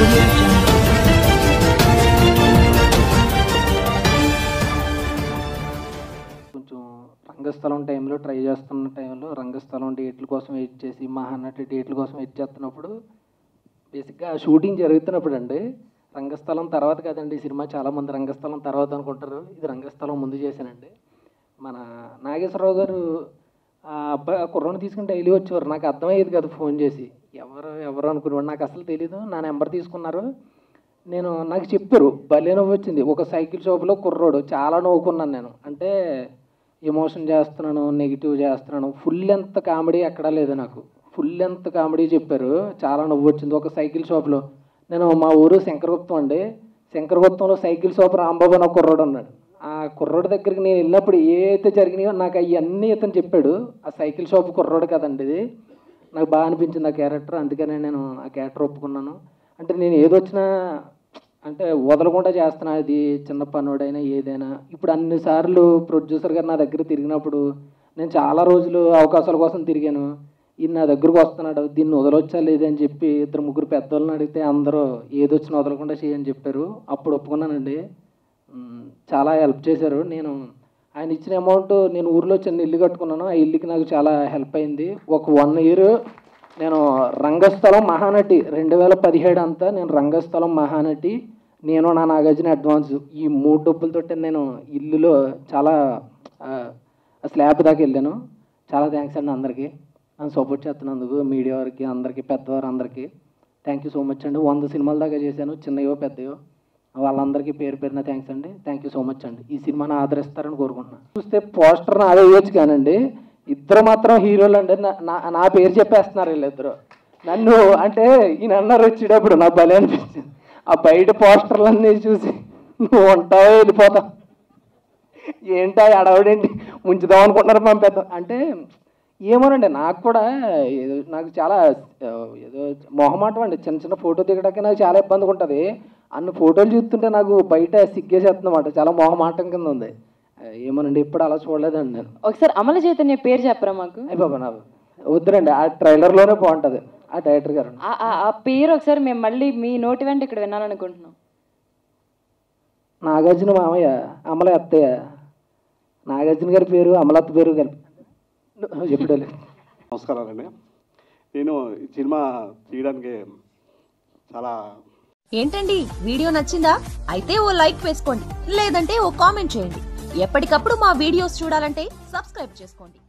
audio jungle. కొంచెం రంగస్థలం టైంలో try చేస్తున్న టైంలో రంగస్థలం డేట్ల కోసం వెయిట్ చేసి మహానటి డేట్ల కోసం వెయిట్ చేస్తున్నప్పుడు బేసిక్గా షూటింగ్ జరుగుతున్నప్పుడు అండి రంగస్థలం తర్వాత కదండి ఈ సినిమా చాలామంది రంగస్థలం తర్వాత అనుకుంటారు ఇది రంగస్థలం ముందు చేశానండి మన నాగేశ్వరరావు గారు ఆ అబ్బాయి ఆ కుర్రని తీసుకుని డైలీ వచ్చేవారు నాకు అర్థమయ్యేది కదా ఫోన్ చేసి ఎవరు ఎవరు అనుకునేవాడు నాకు అసలు తెలీదు నా నెంబర్ తీసుకున్నారు నేను నాకు చెప్పారు భలే నవ్వు వచ్చింది ఒక సైకిల్ షాప్లో కుర్రోడు చాలా నవ్వుకున్నాను నేను అంటే ఎమోషన్ చేస్తున్నాను నెగిటివ్ చేస్తున్నాను ఫుల్ లెంత్ కామెడీ ఎక్కడా లేదు నాకు ఫుల్ లెంత్ కామెడీ చెప్పారు చాలా నవ్వు వచ్చింది ఒక సైకిల్ షాప్లో నేను మా ఊరు శంకరగుప్తం అండి శంకరగుప్తంలో సైకిల్ షాప్ రాంబాబు అని ఒక కుర్రోడు ఉన్నాడు ఆ కుర్రోడి దగ్గరికి నేను వెళ్ళినప్పుడు ఏ అయితే జరిగినాయో నాకు అవన్నీ ఇతను చెప్పాడు ఆ సైకిల్ షాప్ కుర్రోడు కదండి ఇది నాకు బాగా అనిపించింది ఆ క్యారెక్టర్ అందుకనే నేను ఆ క్యారెక్టర్ ఒప్పుకున్నాను అంటే నేను ఏదొచ్చినా అంటే వదలకుండా చేస్తున్నా అది చిన్న పనుడైనా ఏదైనా ఇప్పుడు అన్నిసార్లు ప్రొడ్యూసర్ గారు నా దగ్గర తిరిగినప్పుడు నేను చాలా రోజులు అవకాశాల కోసం తిరిగాను ఈయన నా దగ్గరకు వస్తున్నాడు దీన్ని వదలొచ్చా లేదని చెప్పి ఇద్దరు ముగ్గురు పెద్దోళ్ళని అడిగితే అందరూ ఏదొచ్చినా వదలకుండా చేయని చెప్పారు అప్పుడు ఒప్పుకున్నానండి మ్, చాలా హెల్ప్ చేశారు నేను ఆయన ఇచ్చిన అమౌంట్ నేను ఊర్లో చిన్న ఇల్లు కట్టుకున్నాను ఆ ఇల్లుకి నాకు చాలా హెల్ప్ అయింది ఒక వన్ ఇయర్ నేను రంగస్థలం మహానటి రెండు వేల పదిహేడు అంతా నేను రంగస్థలం మహానటి నేను నా నాగార్జున అడ్వాన్స్ ఈ మూడు డబ్బులతో నేను ఇల్లులో చాలా ఆ, ఆ స్లాబ్ దాకా వెళ్ళాను చాలా థ్యాంక్స్ అండి అందరికీ నన్ను సపోర్ట్ చేస్తున్నందుకు మీడియా వారికి అందరికీ పెద్దవారు అందరికీ థ్యాంక్ యూ సో మచ్ అండి వంద సినిమాల దాకా చేశాను చిన్నయో పెద్దయో వాళ్ళందరికీ పేరు పేరున థ్యాంక్స్ అండి థ్యాంక్ యూ సో మచ్ అండి ఈ సినిమాని ఆదరిస్తారని కోరుకుంటున్నాను చూస్తే పోస్టర్ నాదే వేయచ్చు కానండి ఇద్దరు మాత్రం హీరోలు అండి నా- నా నా పేరు చెప్పేస్తున్నారు వీళ్ళిద్దరు నన్ను అంటే ఈయన అన్నారు వచ్చేటప్పుడు నాకు భలే అనిపించింది ఆ బయట పోస్టర్లన్నీ చూసి నువ్వు ఉంటావో వెళ్ళిపోతావు ఏంటా అడవడేంటి ఉంచుదాం అనుకుంటున్నారు పంపేద్దాం అంటే ఏమోనండి నాకు కూడా ఏదో నాకు చాలా ఆ, ఏదో మొహమాటం అండి చిన్న చిన్న ఫోటో దిగడానికి నాకు చాలా ఇబ్బందిగా ఉంటుంది అన్ని ఫోటోలు చూస్తుంటే నాకు బయట సిగ్గేసేస్తుందన్నమాట చాలా మొహమాటం కింద ఉంది ఆ, ఏమోనండి ఇప్పుడు అలా చూడలేదండి నేను ఒకసారి అమల చైతన్య పేరు చెప్పరా మాకు అయ్యి బాబా నాకు వద్దురండి ఆ ట్రైలర్లోనే బాగుంటుంది ఆ డైరెక్టర్ గారు ఆ- ఆ- ఆ పేరు ఒకసారి మేము మళ్ళీ మీ నోటి వెంట ఇక్కడ వినాలనుకుంటున్నాం నాగార్జున మామయ్య అమల అత్తయ్య నాగార్జున గారి పేరు అమలత్త పేరు కలిపి చెప్పలేదు నమస్కారాలండి నేను ఈ సినిమా తీయడానికి చాలా ఏంటండి వీడియో నచ్చిందా అయితే ఓ లైక్ వేసుకోండి లేదంటే ఓ కామెంట్ చేయండి ఎప్పటికప్పుడు మా వీడియోస్ చూడాలంటే సబ్స్క్రైబ్ చేసుకోండి